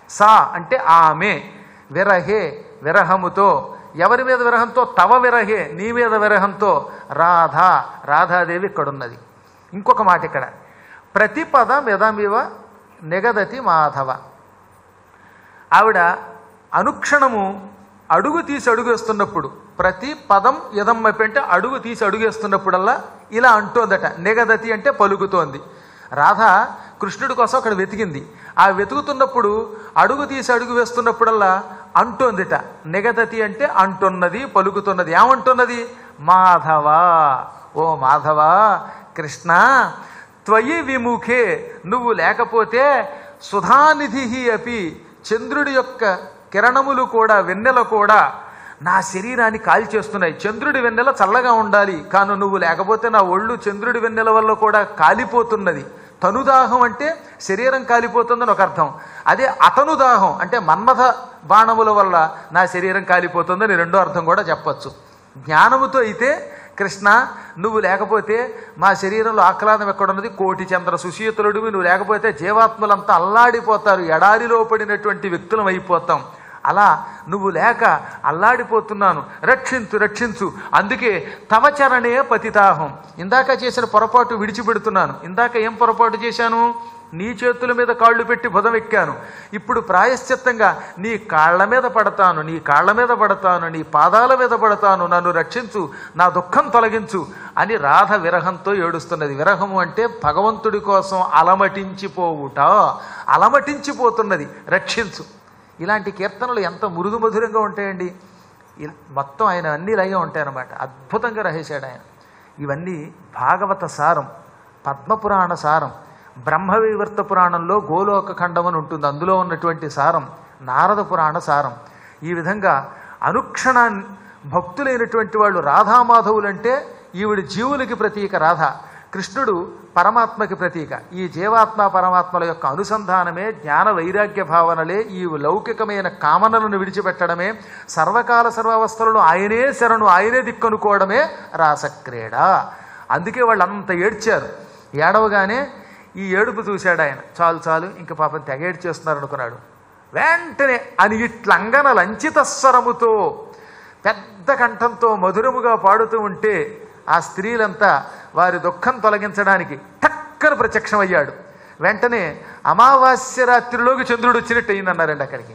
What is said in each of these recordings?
సా అంటే ఆమె విరహే విరహముతో ఎవరి మీద విరహంతో తవ విరహే నీ మీద విరహంతో రాధ రాధాదేవి ఇక్కడున్నది ఇంకొక మాట ఇక్కడ ప్రతిపద మిదమివ నిగదతి మాధవ ఆవిడ అనుక్షణము అడుగు తీసి అడుగు వేస్తున్నప్పుడు ప్రతి పదం ఎదమ్మపి అంటే అడుగు తీసి అడుగు వేస్తున్నప్పుడల్లా ఇలా అంటోందట నిగదతి అంటే పలుకుతోంది రాధ కృష్ణుడి కోసం అక్కడ వెతికింది ఆ వెతుకుతున్నప్పుడు అడుగు తీసి అడుగు వేస్తున్నప్పుడల్లా అంటోందిట నిగదతి అంటే అంటున్నది పలుకుతున్నది ఏమంటున్నది మాధవ ఓ మాధవ కృష్ణ త్వయి విముఖే నువ్వు లేకపోతే సుధానిధి అపి చంద్రుడి యొక్క కిరణములు కూడా వెన్నెల కూడా నా శరీరాన్ని కాల్చేస్తున్నాయి చంద్రుడి వెన్నెల చల్లగా ఉండాలి కాను నువ్వు లేకపోతే నా ఒళ్ళు చంద్రుడి వెన్నెల వల్ల కూడా కాలిపోతున్నది తనుదాహం అంటే శరీరం కాలిపోతుందని ఒక అర్థం అదే అతను దాహం అంటే మన్మథ బాణముల వల్ల నా శరీరం కాలిపోతుందని రెండో అర్థం కూడా చెప్పచ్చు జ్ఞానముతో అయితే కృష్ణ నువ్వు లేకపోతే మా శరీరంలో ఆహ్లాదం ఎక్కడున్నది కోటి చంద్ర సుశీతులుడివి నువ్వు లేకపోతే జీవాత్మలంతా అల్లాడిపోతారు ఎడారిలో పడినటువంటి వ్యక్తులం అయిపోతాం అలా నువ్వు లేక అల్లాడిపోతున్నాను రక్షించు రక్షించు అందుకే తవ చరణే పతితాహం ఇందాక చేసిన పొరపాటు విడిచిపెడుతున్నాను ఇందాక ఏం పొరపాటు చేశాను నీ చేతుల మీద కాళ్ళు పెట్టి బుధం ఎక్కాను ఇప్పుడు ప్రాయశ్చిత్తంగా నీ కాళ్ళ మీద పడతాను నీ కాళ్ళ మీద పడతాను నీ పాదాల మీద పడతాను నన్ను రక్షించు నా దుఃఖం తొలగించు అని రాధ విరహంతో ఏడుస్తున్నది విరహము అంటే భగవంతుడి కోసం అలమటించిపోవుట అలమటించిపోతున్నది రక్షించు ఇలాంటి కీర్తనలు ఎంత మృదు మధురంగా ఉంటాయండి ఇ- మొత్తం ఆయన అన్ని లయం ఉంటాయన్నమాట అద్భుతంగా రహేశాడు ఆయన ఇవన్నీ భాగవత సారం పద్మపురాణ సారం బ్రహ్మవివర్త పురాణంలో గోలోక ఖండం అని ఉంటుంది అందులో ఉన్నటువంటి సారం నారద పురాణ సారం ఈ విధంగా అనుక్షణ భక్తులైనటువంటి వాళ్ళు రాధామాధవులంటే ఈవిడ జీవులకి ప్రతీక రాధ కృష్ణుడు పరమాత్మకి ప్రతీక ఈ జీవాత్మ పరమాత్మల యొక్క అనుసంధానమే జ్ఞాన వైరాగ్య భావనలే ఈ లౌకికమైన కామనలను విడిచిపెట్టడమే సర్వకాల సర్వావస్థలలో ఆయనే శరణు ఆయనే దిక్కనుకోవడమే రాసక్రీడ అందుకే వాళ్ళు అంత ఏడ్చారు ఏడవగానే ఈ ఏడుపు చూశాడు ఆయన చాలు చాలు ఇంక పాపం తెగ ఏడ్చేస్తున్నారు అనుకున్నాడు వెంటనే అని ఇట్లంగన లంచిత స్వరముతో పెద్ద కంఠంతో మధురముగా పాడుతూ ఉంటే ఆ స్త్రీలంతా వారి దుఃఖం తొలగించడానికి టక్కన ప్రత్యక్షమయ్యాడు వెంటనే అమావాస్య రాత్రిలోకి చంద్రుడు వచ్చినట్టు అయిందన్నారండి అక్కడికి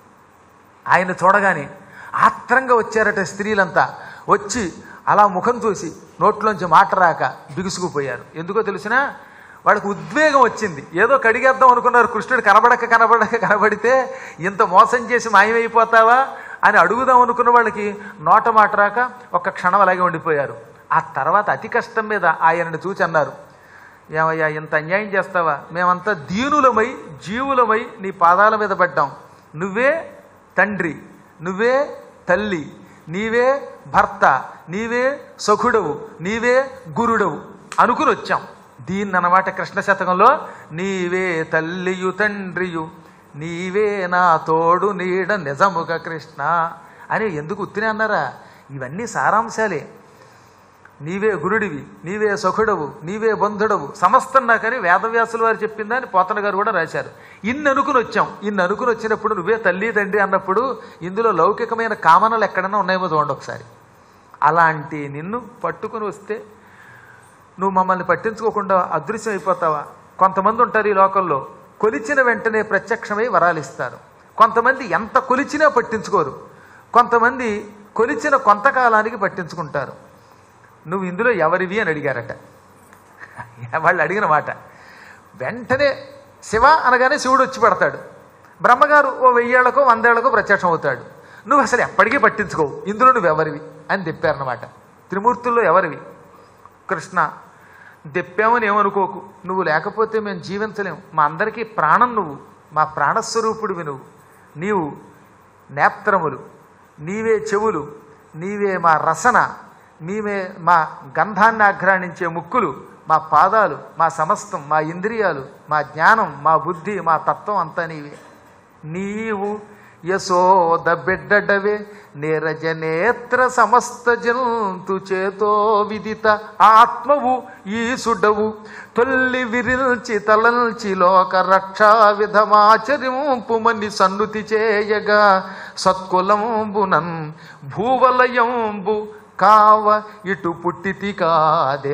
ఆయన చూడగానే ఆత్రంగా వచ్చారట స్త్రీలంతా వచ్చి అలా ముఖం చూసి నోట్లోంచి మాట రాక బిగుసుకుపోయారు ఎందుకో తెలిసినా వాడికి ఉద్వేగం వచ్చింది ఏదో కడిగేద్దాం అనుకున్నారు కృష్ణుడు కనబడక కనబడక కనబడితే ఇంత మోసం చేసి మాయమైపోతావా అని అడుగుదాం అనుకున్న వాళ్ళకి నోట మాట రాక ఒక్క క్షణం అలాగే ఉండిపోయారు ఆ తర్వాత అతి కష్టం మీద ఆయనను చూచి అన్నారు ఏమయ్యా ఇంత అన్యాయం చేస్తావా మేమంతా దీనులమై జీవులమై నీ పాదాల మీద పడ్డాం నువ్వే తండ్రి నువ్వే తల్లి నీవే భర్త నీవే సఖుడవు నీవే గురుడవు అనుకుని వచ్చాం దీన్ని అన్నమాట కృష్ణ శతకంలో నీవే తల్లియు తండ్రియు నీవే నా తోడు నీడ నిజముగా కృష్ణ అని ఎందుకు ఉత్తినే అన్నారా ఇవన్నీ సారాంశాలే నీవే గురుడివి నీవే సఖుడవు నీవే బంధుడవు సమస్తం నాకని వేదవ్యాసుల వారు చెప్పిందని పోతన గారు కూడా రాశారు ఇన్ని అనుకుని వచ్చాం ఇన్ని అనుకుని వచ్చినప్పుడు నువ్వే తల్లి తండ్రి అన్నప్పుడు ఇందులో లౌకికమైన కామనలు ఎక్కడైనా ఉన్నాయేమో చూడండి ఒకసారి అలాంటి నిన్ను పట్టుకుని వస్తే నువ్వు మమ్మల్ని పట్టించుకోకుండా అదృశ్యం అయిపోతావా కొంతమంది ఉంటారు ఈ లోకంలో కొలిచిన వెంటనే ప్రత్యక్షమై వరాలు ఇస్తారు కొంతమంది ఎంత కొలిచినా పట్టించుకోరు కొంతమంది కొలిచిన కొంతకాలానికి పట్టించుకుంటారు నువ్వు ఇందులో ఎవరివి అని అడిగారట వాళ్ళు అడిగిన మాట వెంటనే శివ అనగానే శివుడు వచ్చి పడతాడు బ్రహ్మగారు ఓ వెయ్యేళ్లకో వందేళ్లకో ప్రత్యక్షం అవుతాడు నువ్వు అసలు ఎప్పటికీ పట్టించుకోవు ఇందులో నువ్వు ఎవరివి అని చెప్పారనమాట త్రిమూర్తుల్లో ఎవరివి కృష్ణ దెప్పామని ఏమనుకోకు నువ్వు లేకపోతే మేము జీవించలేము మా అందరికీ ప్రాణం నువ్వు మా ప్రాణస్వరూపుడివి నువ్వు నీవు నేత్రములు నీవే చెవులు నీవే మా రసన నీవే మా గంధాన్ని ఆఘ్రాణించే ముక్కులు మా పాదాలు మా సమస్తం మా ఇంద్రియాలు మా జ్ఞానం మా బుద్ధి మా తత్వం అంతా నీవే నీవు యశోద బిడ్డడవే నీరజ నేత్ర సమస్త జంతు చేతో విదిత ఆత్మవు ఈసుడవు తొల్లి విరిల్చి తలంచి లోక రక్షా విధమాచరింపుమని సన్నుతి చేయగా సత్కులంబునన్ భూవలయంబు కావ ఇటు పుట్టితి కాదే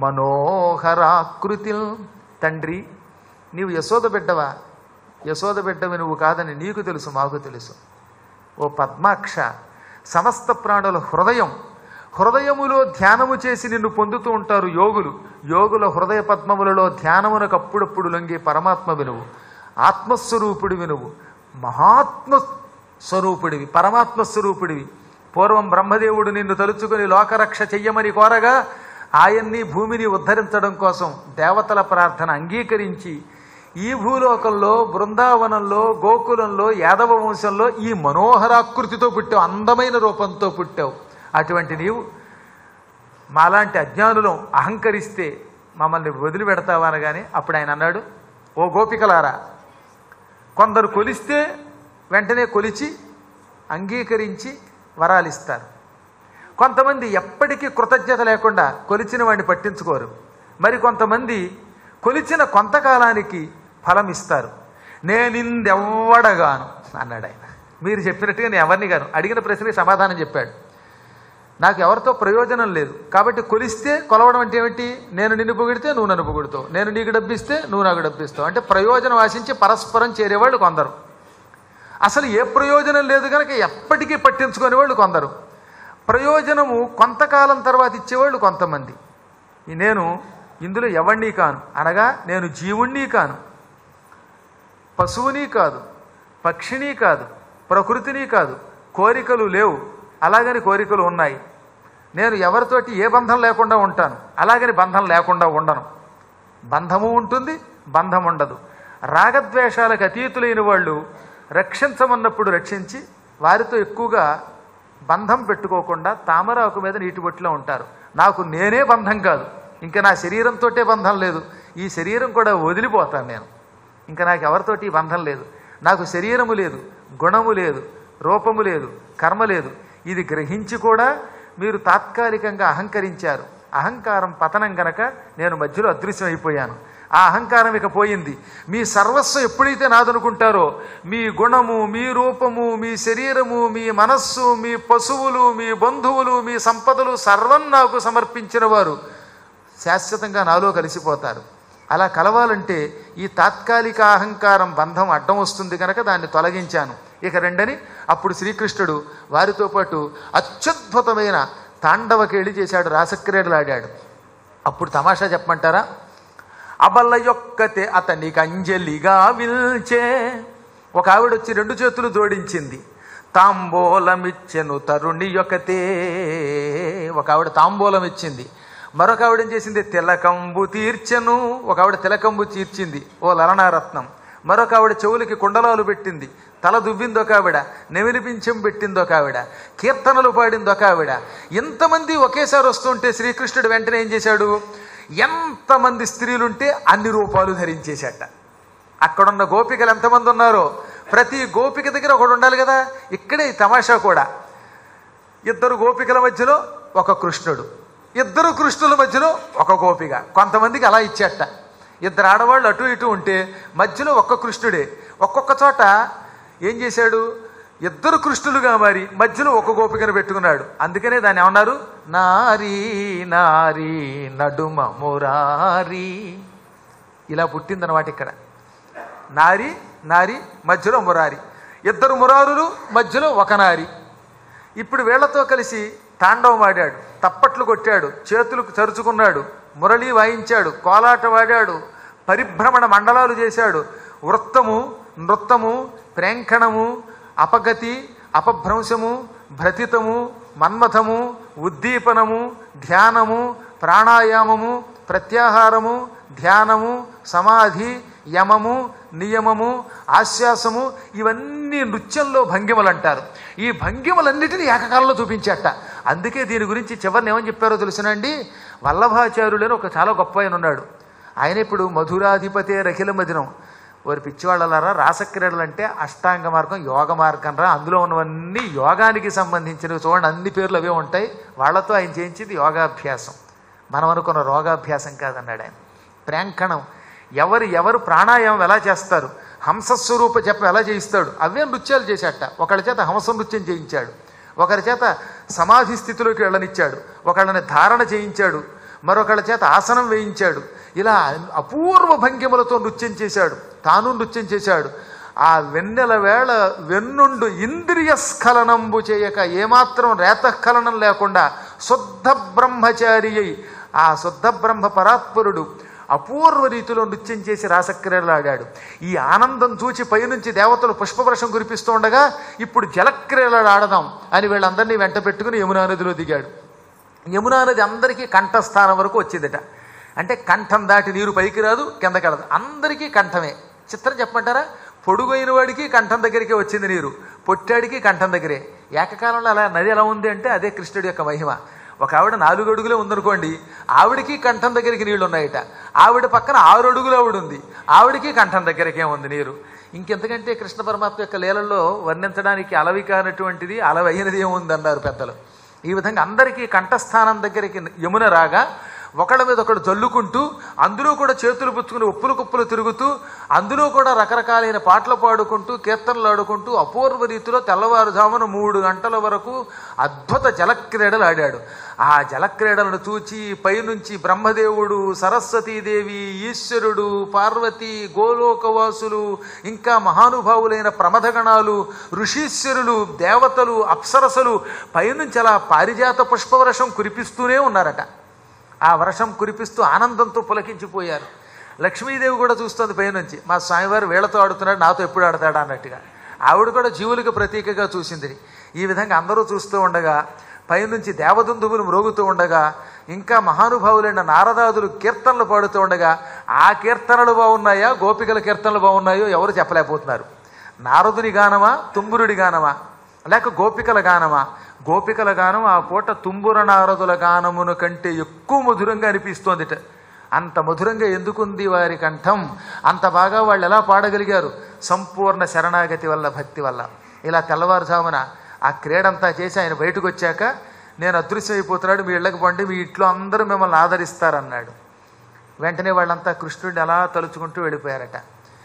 మనోహరాకృతి తండ్రి నీవు యశోద బిడ్డవా యశోద బిడ్డవి నువ్వు కాదని నీకు తెలుసు మాకు తెలుసు ఓ పద్మాక్ష సమస్త ప్రాణుల హృదయం హృదయములో ధ్యానము చేసి నిన్ను పొందుతూ ఉంటారు యోగులు యోగుల హృదయ పద్మములలో ధ్యానమునకు అప్పుడప్పుడు లొంగే పరమాత్మ వినువు ఆత్మస్వరూపుడి వినువు మహాత్మ స్వరూపుడివి పరమాత్మ స్వరూపుడివి పూర్వం బ్రహ్మదేవుడు నిన్ను తలుచుకుని లోకరక్ష చెయ్యమని కోరగా ఆయన్ని భూమిని ఉద్ధరించడం కోసం దేవతల ప్రార్థన అంగీకరించి ఈ భూలోకంలో బృందావనంలో గోకులంలో యాదవ వంశంలో ఈ మనోహరాకృతితో పుట్టావు అందమైన రూపంతో పుట్టావు అటువంటి నీవు మాలాంటి అజ్ఞానులం అహంకరిస్తే మమ్మల్ని వదిలిపెడతావా అనగానే అప్పుడు ఆయన అన్నాడు ఓ గోపికలారా కొందరు కొలిస్తే వెంటనే కొలిచి అంగీకరించి వరాలిస్తారు కొంతమంది ఎప్పటికీ కృతజ్ఞత లేకుండా కొలిచిన వాడిని పట్టించుకోరు మరి కొంతమంది కొలిచిన కొంతకాలానికి ఫలం ఇస్తారు నేనిందెవ్వడగాను అన్నాడు ఆయన మీరు చెప్పినట్టుగా నేను ఎవరిని గాను అడిగిన ప్రశ్నకి సమాధానం చెప్పాడు నాకు ఎవరితో ప్రయోజనం లేదు కాబట్టి కొలిస్తే కొలవడం అంటే ఏమిటి నేను నిన్ను పొగిడితే నువ్వు నన్ను పొగుడుతావు నేను నీకు డబ్బిస్తే నువ్వు నాకు డబ్బిస్తావు అంటే ప్రయోజనం ఆశించి పరస్పరం చేరేవాళ్ళు కొందరు అసలు ఏ ప్రయోజనం లేదు కనుక ఎప్పటికీ పట్టించుకునే వాళ్ళు కొందరు ప్రయోజనము కొంతకాలం తర్వాత ఇచ్చేవాళ్ళు కొంతమంది ఈ నేను ఇందులో ఎవణ్ణి కాను అనగా నేను జీవుణ్ణి కాను పశువుని కాదు పక్షిని కాదు ప్రకృతిని కాదు కోరికలు లేవు అలాగని కోరికలు ఉన్నాయి నేను ఎవరితోటి ఏ బంధం లేకుండా ఉంటాను అలాగని బంధం లేకుండా ఉండను బంధము ఉంటుంది బంధం ఉండదు రాగద్వేషాలకు అతీతులైన వాళ్ళు రక్షించమన్నప్పుడు రక్షించి వారితో ఎక్కువగా బంధం పెట్టుకోకుండా తామరాకు మీద నీటి బొట్టులో ఉంటారు నాకు నేనే బంధం కాదు ఇంకా నా శరీరంతోటే బంధం లేదు ఈ శరీరం కూడా వదిలిపోతాను నేను ఇంకా నాకు ఎవరితోటి బంధం లేదు నాకు శరీరము లేదు గుణము లేదు రూపము లేదు కర్మ లేదు ఇది గ్రహించి కూడా మీరు తాత్కాలికంగా అహంకరించారు అహంకారం పతనం గనక నేను మధ్యలో అదృశ్యం అయిపోయాను ఆ అహంకారం ఇక పోయింది మీ సర్వస్వం ఎప్పుడైతే నాదనుకుంటారో మీ గుణము మీ రూపము మీ శరీరము మీ మనస్సు మీ పశువులు మీ బంధువులు మీ సంపదలు సర్వం నాకు సమర్పించిన వారు శాశ్వతంగా నాలో కలిసిపోతారు అలా కలవాలంటే ఈ తాత్కాలిక అహంకారం బంధం అడ్డం వస్తుంది కనుక దాన్ని తొలగించాను ఇక రెండని అప్పుడు శ్రీకృష్ణుడు వారితో పాటు అత్యద్భుతమైన తాండవకేళి చేశాడు రాసక్రీడలు ఆడాడు అప్పుడు తమాషా చెప్పమంటారా అబల్ల యొక్కతే అతనికి అంజలిగా విల్చే ఒక ఆవిడ వచ్చి రెండు చేతులు జోడించింది తాంబూలమిచ్చెను తరుణి యొక్కతే ఒక ఆవిడ తాంబూలం ఇచ్చింది మరొక ఆవిడ ఏం చేసింది తిలకంబు తీర్చెను ఒక ఆవిడ తిలకంబు తీర్చింది ఓ లలనారత్నం మరొక ఆవిడ చెవులకి కుండలాలు పెట్టింది తల దువ్వింది ఒక ఆవిడ నెమిలిపించం పెట్టింది ఒక ఆవిడ కీర్తనలు పాడింది ఒక ఆవిడ ఎంతమంది ఒకేసారి వస్తుంటే శ్రీకృష్ణుడు వెంటనే ఏం చేశాడు ఎంతమంది స్త్రీలుంటే అన్ని రూపాలు ధరించేశాట అక్కడున్న గోపికలు ఎంతమంది ఉన్నారో ప్రతి గోపిక దగ్గర ఒకడు ఉండాలి కదా ఇక్కడే ఈ తమాషా కూడా ఇద్దరు గోపికల మధ్యలో ఒక కృష్ణుడు ఇద్దరు కృష్ణుల మధ్యలో ఒక గోపిక కొంతమందికి అలా ఇచ్చేట ఇద్దరు ఆడవాళ్ళు అటు ఇటు ఉంటే మధ్యలో ఒక్క కృష్ణుడే ఒక్కొక్క చోట ఏం చేశాడు ఇద్దరు కృష్ణులుగా మారి మధ్యలో ఒక గోపికను పెట్టుకున్నాడు అందుకనే దాన్ని ఏమన్నారు నారీ నారీ నడుమ మురారి ఇలా పుట్టిందనమాట ఇక్కడ నారి నారి మధ్యలో మురారి ఇద్దరు మురారులు మధ్యలో ఒక నారి ఇప్పుడు వీళ్లతో కలిసి తాండవం ఆడాడు తప్పట్లు కొట్టాడు చేతులకు తరుచుకున్నాడు మురళి వాయించాడు కోలాట వాడాడు పరిభ్రమణ మండలాలు చేశాడు వృత్తము నృత్తము ప్రేంఖణము అపగతి అపభ్రంశము భ్రతితము మన్మథము ఉద్దీపనము ధ్యానము ప్రాణాయామము ప్రత్యాహారము ధ్యానము సమాధి యమము నియమము ఆశ్వాసము ఇవన్నీ నృత్యంలో భంగిమలు అంటారు ఈ భంగిమలన్నిటినీ ఏకకాలంలో చూపించేట అందుకే దీని గురించి చివరిని ఏమని చెప్పారో తెలుసునండి వల్లభాచార్యులని ఒక చాలా గొప్ప ఆయన ఉన్నాడు ఆయన ఇప్పుడు మధురాధిపతే రఖిల మదినం వారి పిచ్చివాళ్ళలారా రాసక్రీడలు అంటే అష్టాంగ మార్గం యోగ మార్గం రా అందులో ఉన్నవన్నీ యోగానికి సంబంధించినవి చూడండి అన్ని పేర్లు అవే ఉంటాయి వాళ్ళతో ఆయన చేయించింది యోగాభ్యాసం మనం అనుకున్న రోగాభ్యాసం కాదన్నాడు ఆయన ప్రాంకణం ఎవరు ఎవరు ప్రాణాయామం ఎలా చేస్తారు హంసస్వరూప జపం ఎలా చేయిస్తాడు అవే నృత్యాలు చేశాట ఒకళ్ళ చేత హంస నృత్యం చేయించాడు ఒకరి చేత సమాధి స్థితిలోకి వెళ్ళనిచ్చాడు ఒకళ్ళని ధారణ చేయించాడు మరొకళ్ళ చేత ఆసనం వేయించాడు ఇలా అపూర్వ భంగిమలతో నృత్యం చేశాడు తాను నృత్యం చేశాడు ఆ వెన్నెల వేళ వెన్నుండు ఇంద్రియ స్ఖలనంబు చేయక ఏమాత్రం రేతస్ఖలనం లేకుండా శుద్ధ బ్రహ్మచారి అయి ఆ శుద్ధ బ్రహ్మ పరాత్పరుడు అపూర్వ రీతిలో నృత్యం చేసి రాసక్రీడలు ఆడాడు ఈ ఆనందం చూచి పైనుంచి దేవతలు పుష్పవర్షం కురిపిస్తూ ఉండగా ఇప్పుడు జలక్రీడలు ఆడదాం అని వీళ్ళందరినీ వెంట పెట్టుకుని యమునా నదిలో దిగాడు యమునా నది అందరికీ కంఠస్థానం వరకు వచ్చిందట అంటే కంఠం దాటి నీరు పైకి రాదు కిందకి వెళ్ళదు అందరికీ కంఠమే చిత్రం చెప్పమంటారా పొడుగైన వాడికి కంఠం దగ్గరికి వచ్చింది నీరు పొట్టాడికి కంఠం దగ్గరే ఏకకాలంలో అలా నది ఎలా ఉంది అంటే అదే కృష్ణుడి యొక్క మహిమ ఒక ఆవిడ నాలుగు అడుగులే ఉందనుకోండి ఆవిడికి కంఠం దగ్గరికి నీళ్లు ఉన్నాయట ఆవిడ పక్కన ఆరు అడుగులు ఆవిడ ఉంది ఆవిడికి కంఠం దగ్గరికే ఉంది నీరు ఇంకెంతకంటే కృష్ణ పరమాత్మ యొక్క లీలల్లో వర్ణించడానికి అలవి కానటువంటిది అలవైనది ఏముందన్నారు పెద్దలు ఈ విధంగా అందరికీ కంఠస్థానం దగ్గరికి యమున రాగా ఒకళ్ళ మీద ఒకడు జల్లుకుంటూ అందులో కూడా చేతులు పుచ్చుకుని ఉప్పులు కుప్పులు తిరుగుతూ అందులో కూడా రకరకాలైన పాటలు పాడుకుంటూ కీర్తనలు ఆడుకుంటూ అపూర్వ రీతిలో తెల్లవారుజామున మూడు గంటల వరకు అద్భుత జలక్రీడలు ఆడాడు ఆ జలక్రీడలను చూచి పైనుంచి బ్రహ్మదేవుడు సరస్వతీదేవి ఈశ్వరుడు పార్వతి గోలోకవాసులు ఇంకా మహానుభావులైన ప్రమథగణాలు ఋషీశ్వరులు దేవతలు అప్సరసలు పైనుంచి అలా పారిజాత పుష్పవర్షం కురిపిస్తూనే ఉన్నారట ఆ వర్షం కురిపిస్తూ ఆనందంతో పులకించిపోయారు లక్ష్మీదేవి కూడా చూస్తుంది పైనుంచి మా స్వామివారు వీళ్ళతో ఆడుతున్నాడు నాతో ఎప్పుడు ఆడతాడా అన్నట్టుగా ఆవిడ కూడా జీవులకు ప్రతీకగా చూసింది ఈ విధంగా అందరూ చూస్తూ ఉండగా పైనుంచి దేవదుందువులు మ్రోగుతూ ఉండగా ఇంకా మహానుభావులైన నారదాదులు కీర్తనలు పాడుతూ ఉండగా ఆ కీర్తనలు బాగున్నాయా గోపికల కీర్తనలు బాగున్నాయో ఎవరు చెప్పలేకపోతున్నారు నారదుని గానమా తుంబురుడి గానమా లేక గోపికల గానమా గోపికల గానం ఆ పూట తుంబుర నారదుల గానమును కంటే ఎక్కువ మధురంగా అనిపిస్తోందిట అంత మధురంగా ఎందుకుంది వారి కంఠం అంత బాగా వాళ్ళు ఎలా పాడగలిగారు సంపూర్ణ శరణాగతి వల్ల భక్తి వల్ల ఇలా తెల్లవారుజామున ఆ క్రీడంతా చేసి ఆయన బయటకు వచ్చాక నేను అదృశ్యమైపోతున్నాడు మీ ఇళ్ళకి పండి మీ ఇంట్లో అందరూ మిమ్మల్ని ఆదరిస్తారన్నాడు వెంటనే వాళ్ళంతా కృష్ణుడిని అలా తలుచుకుంటూ వెళ్ళిపోయారట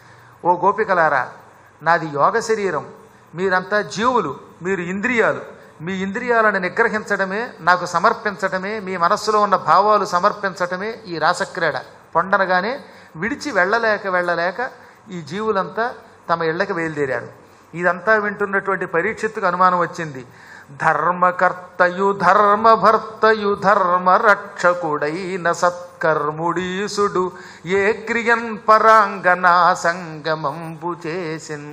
ఓ గోపికలారా నాది యోగ శరీరం మీరంతా జీవులు మీరు ఇంద్రియాలు మీ ఇంద్రియాలను నిగ్రహించడమే నాకు సమర్పించటమే మీ మనస్సులో ఉన్న భావాలు సమర్పించటమే ఈ రాసక్రీడ పొండనగానే విడిచి వెళ్ళలేక వెళ్ళలేక ఈ జీవులంతా తమ ఇళ్ళకి బయలుదేరారు ఇదంతా వింటున్నటువంటి పరీక్షిత్తుకు అనుమానం వచ్చింది ధర్మకర్తయు ధర్మభర్తయు ధర్మ రక్షకుడైన సత్కర్ముడీసుడు ఏ క్రియన్ పరాంగనా సంగమంబు చేసిన్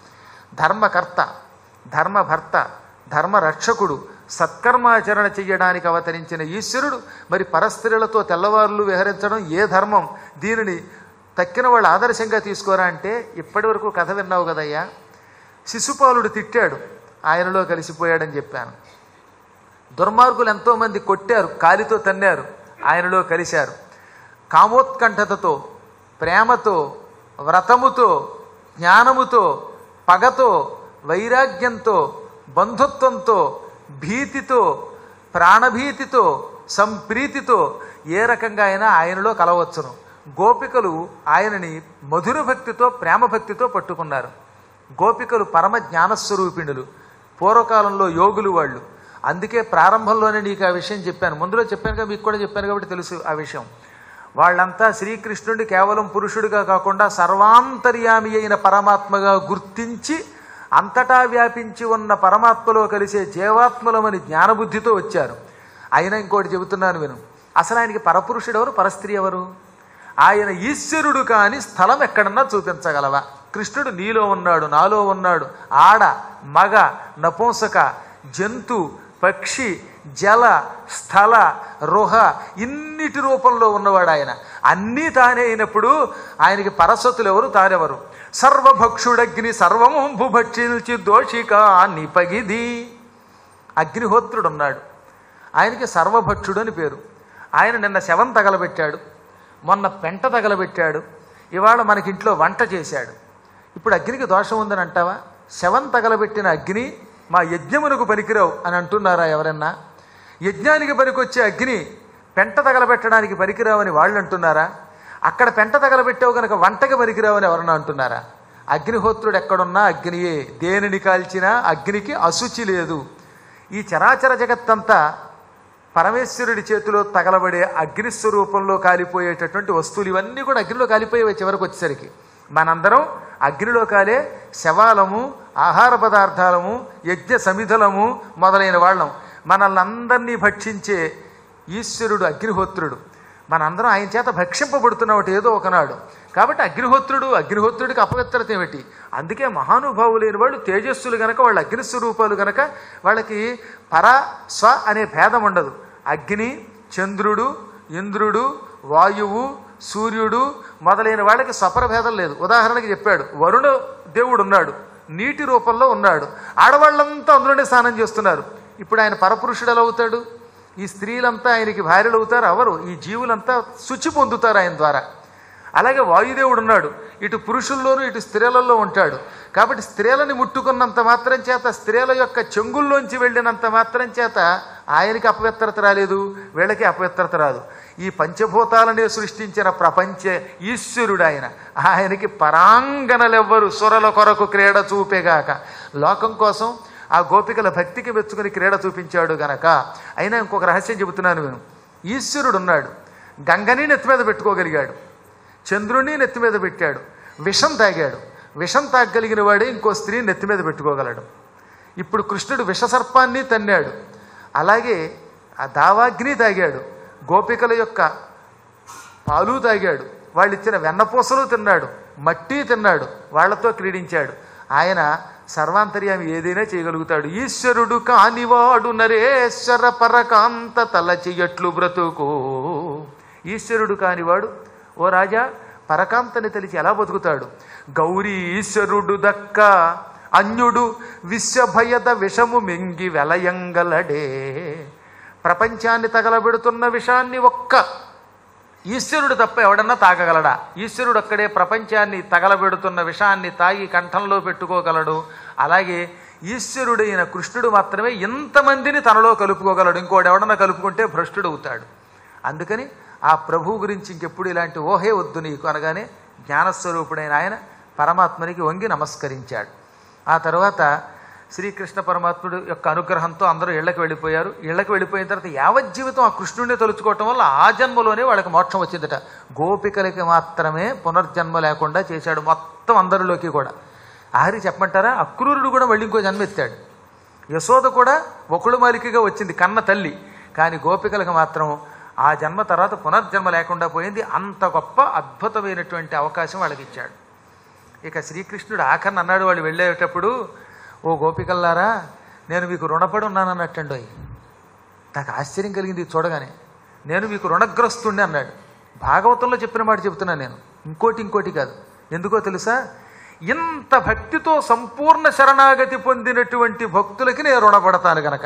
ధర్మకర్త ధర్మభర్త ధర్మరక్షకుడు సత్కర్మాచరణ చెయ్యడానికి అవతరించిన ఈశ్వరుడు మరి పరస్త్రీలతో తెల్లవారులు విహరించడం ఏ ధర్మం దీనిని తక్కిన వాళ్ళు ఆదర్శంగా తీసుకోరా అంటే ఇప్పటి వరకు కథ విన్నావు కదయ్యా శిశుపాలుడు తిట్టాడు ఆయనలో కలిసిపోయాడని చెప్పాను దుర్మార్గులు ఎంతోమంది కొట్టారు కాలితో తన్నారు ఆయనలో కలిశారు కామోత్కంఠతతో ప్రేమతో వ్రతముతో జ్ఞానముతో పగతో వైరాగ్యంతో బంధుత్వంతో భీతితో ప్రాణభీతితో సంప్రీతితో ఏ రకంగా అయినా ఆయనలో కలవచ్చును గోపికలు ఆయనని మధుర భక్తితో ప్రేమ భక్తితో పట్టుకున్నారు గోపికలు పరమ జ్ఞానస్వరూపిణులు పూర్వకాలంలో యోగులు వాళ్ళు అందుకే ప్రారంభంలోనే నీకు ఆ విషయం చెప్పాను ముందులో చెప్పాను కదా మీకు కూడా చెప్పాను కాబట్టి తెలుసు ఆ విషయం వాళ్ళంతా శ్రీకృష్ణుడి కేవలం పురుషుడిగా కాకుండా సర్వాంతర్యామి అయిన పరమాత్మగా గుర్తించి అంతటా వ్యాపించి ఉన్న పరమాత్మలో కలిసే జీవాత్మలమని జ్ఞానబుద్ధితో వచ్చారు అయినా ఇంకోటి చెబుతున్నాను విను అసలు ఆయనకి పరపురుషుడు ఎవరు పరస్త్రీ ఎవరు ఆయన ఈశ్వరుడు కాని స్థలం ఎక్కడన్నా చూపించగలవా కృష్ణుడు నీలో ఉన్నాడు నాలో ఉన్నాడు ఆడ మగ నపుంసక జంతు పక్షి జల స్థల రుహ ఇన్నిటి రూపంలో ఉన్నవాడు ఆయన అన్నీ తానే అయినప్పుడు ఆయనకి పరస్వతులు ఎవరు తారెవరు సర్వభక్షుడగ్ని సర్వము భక్షించి దోషిక నిపగిది అగ్నిహోత్రుడు ఉన్నాడు ఆయనకి సర్వభక్షుడు అని పేరు ఆయన నిన్న శవం తగలబెట్టాడు మొన్న పెంట తగలబెట్టాడు ఇవాళ మనకి ఇంట్లో వంట చేశాడు ఇప్పుడు అగ్నికి దోషం ఉందని అంటావా శవం తగలబెట్టిన అగ్ని మా యజ్ఞమునకు పనికిరావు అని అంటున్నారా ఎవరన్నా యజ్ఞానికి పనికొచ్చే అగ్ని పెంట తగలబెట్టడానికి పనికిరావని వాళ్ళు అంటున్నారా అక్కడ పెంట తగలబెట్టావు కనుక వంటకి పనికిరావని ఎవరన్నా అంటున్నారా అగ్నిహోత్రుడు ఎక్కడున్నా అగ్నియే దేనిని కాల్చినా అగ్నికి అశుచి లేదు ఈ చరాచర జగత్తంతా పరమేశ్వరుడి చేతిలో తగలబడే అగ్ని స్వరూపంలో కాలిపోయేటటువంటి వస్తువులు ఇవన్నీ కూడా అగ్నిలో కాలిపోయేవి చివరికి వచ్చేసరికి మనందరం అగ్నిలో కాలే శవాలము ఆహార పదార్థాలము యజ్ఞ సమిధలము మొదలైన వాళ్ళం మనల్ని అందరినీ భక్షించే ఈశ్వరుడు అగ్నిహోత్రుడు మనందరం ఆయన చేత భక్షింపబడుతున్నవాటి ఏదో ఒకనాడు కాబట్టి అగ్నిహోత్రుడు అగ్నిహోత్రుడికి అపవిత్రత ఏమిటి అందుకే మహానుభావులైన వాళ్ళు తేజస్సులు గనక వాళ్ళు అగ్ని స్వరూపాలు గనక వాళ్ళకి పర స్వ అనే భేదం ఉండదు అగ్ని చంద్రుడు ఇంద్రుడు వాయువు సూర్యుడు మొదలైన వాళ్ళకి స్వపర భేదం లేదు ఉదాహరణకి చెప్పాడు వరుణ దేవుడు ఉన్నాడు నీటి రూపంలో ఉన్నాడు ఆడవాళ్ళంతా అందులోనే స్నానం చేస్తున్నారు ఇప్పుడు ఆయన పరపురుషుడు ఎలా అవుతాడు ఈ స్త్రీలంతా ఆయనకి భార్యలు అవుతారు అవరు ఈ జీవులంతా శుచి పొందుతారు ఆయన ద్వారా అలాగే వాయుదేవుడు ఉన్నాడు ఇటు పురుషుల్లోనూ ఇటు స్త్రీలలో ఉంటాడు కాబట్టి స్త్రీలని ముట్టుకున్నంత మాత్రం చేత స్త్రీల యొక్క చెంగుల్లోంచి వెళ్ళినంత మాత్రం చేత ఆయనకి అపవిత్రత రాలేదు వీళ్ళకి అపవిత్రత రాదు ఈ పంచభూతాలనే సృష్టించిన ప్రపంచ ఈశ్వరుడు ఆయన ఆయనకి పరాంగనలెవ్వరు సురల కొరకు క్రీడ చూపేగాక లోకం కోసం ఆ గోపికల భక్తికి మెచ్చుకుని క్రీడ చూపించాడు గనక అయినా ఇంకొక రహస్యం చెబుతున్నాను నేను ఈశ్వరుడు ఉన్నాడు గంగని నెత్తి మీద పెట్టుకోగలిగాడు చంద్రుని నెత్తి మీద పెట్టాడు విషం తాగాడు విషం తాగలిగిన వాడే ఇంకో స్త్రీ నెత్తి మీద పెట్టుకోగలడు ఇప్పుడు కృష్ణుడు విషసర్పాన్ని తన్నాడు అలాగే ఆ దావాగ్ని తాగాడు గోపికల యొక్క పాలు తాగాడు వాళ్ళు ఇచ్చిన వెన్నపూసలు తిన్నాడు మట్టి తిన్నాడు వాళ్ళతో క్రీడించాడు ఆయన సర్వాంతర్యామి ఏదైనా చేయగలుగుతాడు ఈశ్వరుడు కానివాడు నరేశ్వర పరకాంత తలచియట్లు బ్రతుకు ఈశ్వరుడు కానివాడు ఓ రాజా పరకాంతని తెలిసి ఎలా బతుకుతాడు గౌరీ ఈశ్వరుడు దక్క అన్యుడు విశ్వభయద విషము మింగి వెలయంగలడే ప్రపంచాన్ని తగలబెడుతున్న విషాన్ని ఒక్క ఈశ్వరుడు తప్ప ఎవడన్నా తాగగలడా ఈశ్వరుడు అక్కడే ప్రపంచాన్ని తగలబెడుతున్న విషాన్ని తాగి కంఠంలో పెట్టుకోగలడు అలాగే ఈశ్వరుడైన కృష్ణుడు మాత్రమే ఇంతమందిని తనలో కలుపుకోగలడు ఇంకోటి ఎవడన్నా కలుపుకుంటే భ్రష్టుడు అవుతాడు అందుకని ఆ ప్రభువు గురించి ఇంకెప్పుడు ఇలాంటి ఓహే వద్దు నీకు అనగానే జ్ఞానస్వరూపుడైన ఆయన పరమాత్మనికి వంగి నమస్కరించాడు ఆ తర్వాత శ్రీకృష్ణ పరమాత్ముడు యొక్క అనుగ్రహంతో అందరూ ఇళ్ళకి వెళ్ళిపోయారు ఇళ్ళకి వెళ్ళిపోయిన తర్వాత యావజ్జీవితం ఆ కృష్ణుడిని తలుచుకోవటం వల్ల ఆ జన్మలోనే వాళ్ళకి మోక్షం వచ్చిందట గోపికలకి మాత్రమే పునర్జన్మ లేకుండా చేశాడు మొత్తం అందరిలోకి కూడా ఆఖరి చెప్పమంటారా అక్రూరుడు కూడా మళ్ళీ ఇంకో జన్మ ఎత్తాడు యశోద కూడా ఒకడు మాలికగా వచ్చింది కన్న తల్లి కానీ గోపికలకు మాత్రం ఆ జన్మ తర్వాత పునర్జన్మ లేకుండా పోయింది అంత గొప్ప అద్భుతమైనటువంటి అవకాశం వాళ్ళకి ఇచ్చాడు ఇక శ్రీకృష్ణుడు ఆఖరిని అన్నాడు వాళ్ళు వెళ్ళేటప్పుడు ఓ గోపికల్లారా నేను మీకు రుణపడి ఉన్నానన్నట్టండి నాకు ఆశ్చర్యం కలిగింది ఇది చూడగానే నేను మీకు రుణగ్రస్తుణ్ణి అన్నాడు భాగవతంలో చెప్పిన మాట చెబుతున్నాను నేను ఇంకోటి ఇంకోటి కాదు ఎందుకో తెలుసా ఇంత భక్తితో సంపూర్ణ శరణాగతి పొందినటువంటి భక్తులకి నేను రుణపడతాను గనక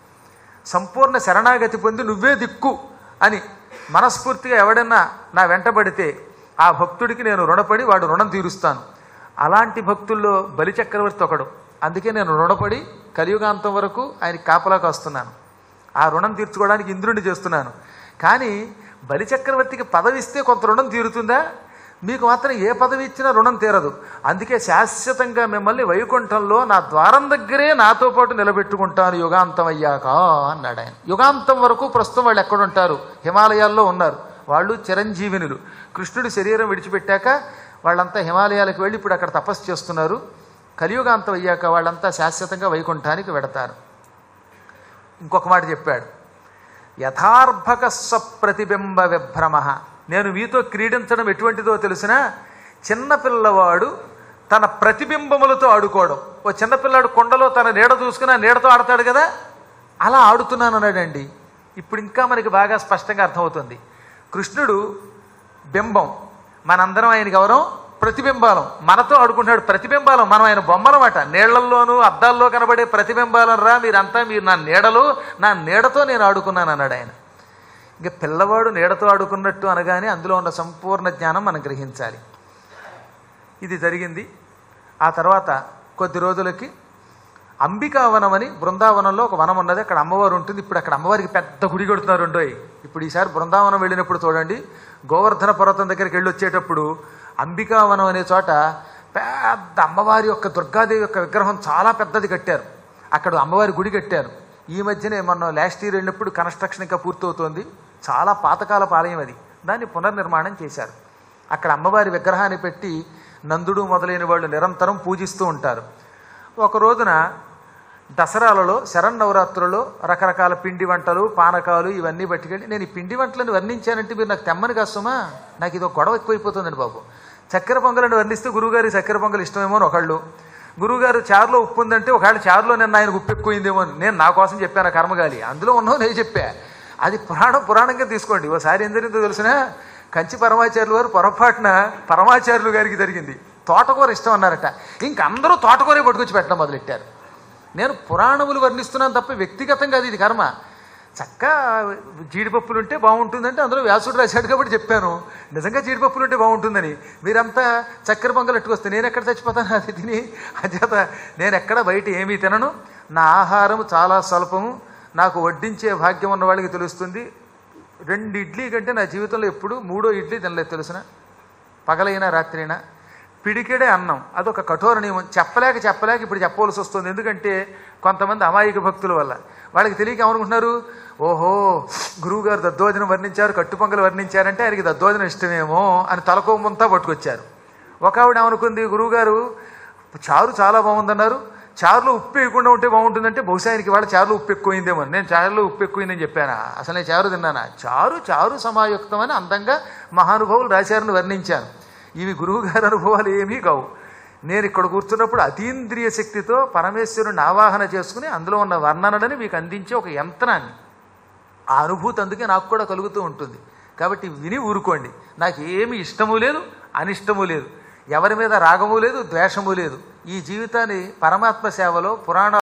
సంపూర్ణ శరణాగతి పొంది నువ్వే దిక్కు అని మనస్ఫూర్తిగా ఎవడన్నా నా వెంటబడితే ఆ భక్తుడికి నేను రుణపడి వాడు రుణం తీరుస్తాను అలాంటి భక్తుల్లో బలిచక్రవర్తి ఒకడు అందుకే నేను రుణపడి కలియుగాంతం వరకు ఆయన కాపలాకి వస్తున్నాను ఆ రుణం తీర్చుకోవడానికి ఇంద్రుడిని చేస్తున్నాను కానీ బలిచక్రవర్తికి పదవి ఇస్తే కొంత రుణం తీరుతుందా మీకు మాత్రం ఏ పదవి ఇచ్చినా రుణం తీరదు అందుకే శాశ్వతంగా మిమ్మల్ని వైకుంఠంలో నా ద్వారం దగ్గరే నాతో పాటు నిలబెట్టుకుంటాను యుగాంతం అయ్యాక అన్నాడు ఆయన యుగాంతం వరకు ప్రస్తుతం వాళ్ళు ఎక్కడుంటారు హిమాలయాల్లో ఉన్నారు వాళ్ళు చిరంజీవినులు కృష్ణుడి శరీరం విడిచిపెట్టాక వాళ్ళంతా హిమాలయాలకు వెళ్ళి ఇప్పుడు అక్కడ తపస్సు చేస్తున్నారు కలియుగాంతం అయ్యాక వాళ్ళంతా శాశ్వతంగా వైకుంఠానికి వెడతారు ఇంకొక మాట చెప్పాడు యథార్భక స్వప్రతిబింబ విభ్రమ నేను మీతో క్రీడించడం ఎటువంటిదో తెలిసినా చిన్నపిల్లవాడు తన ప్రతిబింబములతో ఆడుకోవడం ఓ చిన్నపిల్లాడు కొండలో తన నీడ చూసుకుని ఆ నీడతో ఆడతాడు కదా అలా ఆడుతున్నాను అన్నాడండి ఇప్పుడు ఇంకా మనకి బాగా స్పష్టంగా అర్థమవుతుంది కృష్ణుడు బింబం మనందరం ఆయనకి ఎవరం ప్రతిబింబాలం మనతో ఆడుకుంటున్నాడు ప్రతిబింబాలం మనం ఆయన బొమ్మలమాట నీళ్లల్లోనూ అద్దాల్లో కనబడే ప్రతిబింబాలం రా మీరంతా మీరు నా నీడలో నా నీడతో నేను ఆడుకున్నాను అన్నాడు ఆయన ఇక పిల్లవాడు నీడతో ఆడుకున్నట్టు అనగానే అందులో ఉన్న సంపూర్ణ జ్ఞానం మనం గ్రహించాలి ఇది జరిగింది ఆ తర్వాత కొద్ది రోజులకి అంబికావనం అని బృందావనంలో ఒక వనం ఉన్నది అక్కడ అమ్మవారు ఉంటుంది ఇప్పుడు అక్కడ అమ్మవారికి పెద్ద గుడి కడుతున్నారు రెండోయ్ ఇప్పుడు ఈసారి బృందావనం వెళ్ళినప్పుడు చూడండి గోవర్ధన పర్వతం దగ్గరికి వెళ్ళి వచ్చేటప్పుడు అంబికావనం అనే చోట పెద్ద అమ్మవారి యొక్క దుర్గాదేవి యొక్క విగ్రహం చాలా పెద్దది కట్టారు అక్కడ అమ్మవారి గుడి కట్టారు ఈ మధ్యనే మనం లాస్ట్ ఇయర్ వెళ్ళినప్పుడు కన్స్ట్రక్షన్ ఇంకా పూర్తవుతోంది చాలా పాతకాల పాలయం అది దాన్ని పునర్నిర్మాణం చేశారు అక్కడ అమ్మవారి విగ్రహాన్ని పెట్టి నందుడు మొదలైన వాళ్ళు నిరంతరం పూజిస్తూ ఉంటారు ఒక రోజున దసరాలలో శరన్నవరాత్రులలో రకరకాల పిండి వంటలు పానకాలు ఇవన్నీ పట్టుకెళ్ళి నేను ఈ పిండి వంటలను వర్ణించానంటే మీరు నాకు తెమ్మని కష్టమా నాకు ఇది ఒక గొడవ ఎక్కువైపోతుందండి బాబు చక్కెర పొంగలని వర్ణిస్తే గురువుగారి చక్కెర పొంగల్ ఇష్టమేమో అని ఒకళ్ళు గురువుగారు చారులో ఉప్పు ఉందంటే ఒకవేళ చారులో నేను ఆయన ఉప్పు ఎక్కువైందేమో అని నేను నా కోసం చెప్పాను ఆ కర్మగాలి అందులో ఉన్నావు నేను చెప్పా అది పురాణం పురాణంగా తీసుకోండి ఓసారి ఏం జరిగిందో తెలిసిన కంచి పరమాచార్యులు వారు పొరపాటున పరమాచార్యులు గారికి జరిగింది తోటకూర ఇష్టం అన్నారట ఇంక అందరూ తోటకూరే పట్టుకొచ్చి పెట్టడం మొదలెట్టారు నేను పురాణములు వర్ణిస్తున్నాను తప్ప వ్యక్తిగతంగా అది ఇది కర్మ చక్క జీడిపప్పులు ఉంటే బాగుంటుందంటే అందులో వ్యాసుడు రాశాడు కాబట్టి చెప్పాను నిజంగా జీడిపప్పులు ఉంటే బాగుంటుందని మీరంతా చక్కెర పొంగలు ఎట్టుకొస్తే నేను ఎక్కడ చచ్చిపోతాను అది తిని అచేత నేను ఎక్కడ బయట ఏమీ తినను నా ఆహారం చాలా స్వల్పము నాకు వడ్డించే భాగ్యం ఉన్న వాళ్ళకి తెలుస్తుంది రెండు ఇడ్లీ కంటే నా జీవితంలో ఎప్పుడు మూడో ఇడ్లీ తినలేదు తెలుసిన పగలైనా రాత్రైనా పిడికెడే అన్నం అదొక కఠోర నియమం చెప్పలేక చెప్పలేక ఇప్పుడు చెప్పవలసి వస్తుంది ఎందుకంటే కొంతమంది అమాయక భక్తుల వల్ల వాళ్ళకి తెలియక ఏమనుకుంటున్నారు ఓహో గురువుగారు దద్దోజనం వర్ణించారు కట్టుపొంగలు వర్ణించారంటే ఆయనకి దద్దోజనం ఇష్టమేమో అని తలకోమంతా పట్టుకొచ్చారు ఒక ఆవిడ ఏమనుకుంది గురువుగారు చారు చాలా బాగుందన్నారు చారులో ఉప్పు వేయకుండా ఉంటే బాగుంటుందంటే బహుశా ఆయనకి వాళ్ళ చారులో ఉప్పు ఎక్కువైందేమో నేను చారులో ఉప్పు ఎక్కువైందని చెప్పానా అసలు నేను చారు తిన్నానా చారు చారు సమాయుక్తమని అందంగా మహానుభావులు రాశారని వర్ణించాను ఇవి గురువుగారి అనుభవాలు ఏమీ కావు నేను ఇక్కడ కూర్చున్నప్పుడు అతీంద్రియ శక్తితో పరమేశ్వరుని ఆవాహన చేసుకుని అందులో ఉన్న వర్ణనలని మీకు అందించే ఒక యంత్రాన్ని ఆ అనుభూతి అందుకే నాకు కూడా కలుగుతూ ఉంటుంది కాబట్టి విని ఊరుకోండి నాకు ఏమి ఇష్టము లేదు అనిష్టము లేదు ఎవరి మీద రాగము లేదు ద్వేషము లేదు ఈ జీవితాన్ని పరమాత్మ సేవలో పురాణ